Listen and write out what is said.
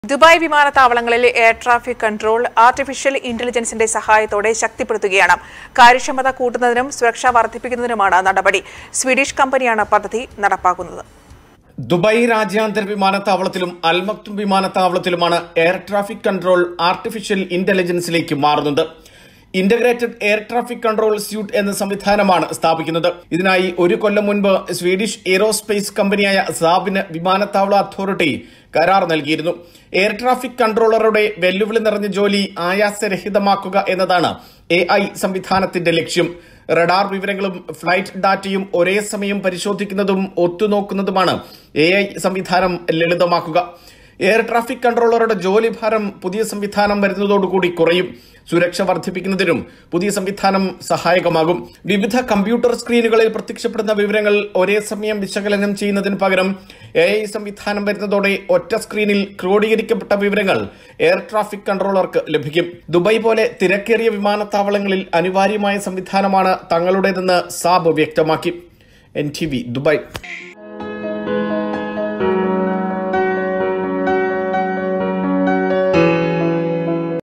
Dubai വിമാനത്താവളങ്ങളിൽ air traffic control artificial ഇന്റലിജൻസിന്റെ സഹായത്തോടെ ശക്തിപ്പെടുത്തുകയാണ് കാര്യക്ഷമത കൂട്ടുന്നതിനും സുരക്ഷ വർദ്ധിപ്പിക്കുന്നതിനുമാണ് നടപടി സ്വീഡിഷ് കമ്പനിയാണ് പദ്ധതി നടപ്പാക്കുന്നത് ദുബായ് രാജ്യാന്തര വിമാനത്താവളത്തിലും അൽമക്തും വിമാനത്താവളത്തിലുമാണ് എയർ ട്രാഫിക് കൺട്രോൾ ആർട്ടിഫിഷ്യൽ ഇന്റലിജൻസിലേക്ക് മാറുന്നത് integrated air traffic control suite എന്ന സംവിധാനമാണ് സ്ഥാപിക്കുന്നത് ഇതിനായി ഒരു കൊല്ലം മുൻപ് സ്വീഡിഷ് എയ്റോസ്പേസ് കമ്പനിയായ സാബിന് വിമാനത്താവള അതോറിറ്റി കരാർ നൽകിയിരുന്നു എയർ ട്രാഫിക് കൺട്രോളറുടെ വെല്ലുവിളി നിറഞ്ഞ ജോലി ആയാസരഹിതമാക്കുക എന്നതാണ് എ ഐ സംവിധാനത്തിന്റെ ലക്ഷ്യം റഡാർ വിവരങ്ങളും ഫ്ലൈറ്റ് ഡാറ്റയും ഒരേ സമയം പരിശോധിക്കുന്നതും ഒത്തുനോക്കുന്നതുമാണ് എ ഐ സംവിധാനം ലളിതമാക്കുക എയർ ട്രാഫിക് കൺട്രോളറുടെ ജോലിഭാരം പുതിയ സംവിധാനം വരുന്നതോടുകൂടി കുറയും സുരക്ഷ വർദ്ധിപ്പിക്കുന്നതിനും പുതിയ സംവിധാനം സഹായകമാകും വിവിധ കമ്പ്യൂട്ടർ സ്ക്രീനുകളിൽ പ്രത്യക്ഷപ്പെടുന്ന വിവരങ്ങൾ ഒരേ സമയം വിശകലനം ചെയ്യുന്നതിന് പകരം എ ഐ സംവിധാനം വരുന്നതോടെ ഒറ്റ സ്ക്രീനിൽ ക്രോഡീകരിക്കപ്പെട്ട വിവരങ്ങൾ എയർ ട്രാഫിക് കൺട്രോളർക്ക് ലഭിക്കും ദുബായ് പോലെ തിരക്കേറിയ വിമാനത്താവളങ്ങളിൽ അനിവാര്യമായ സംവിധാനമാണ് തങ്ങളുടേതെന്ന് സാബ് വ്യക്തമാക്കി എൻ ടി വി ദുബായ്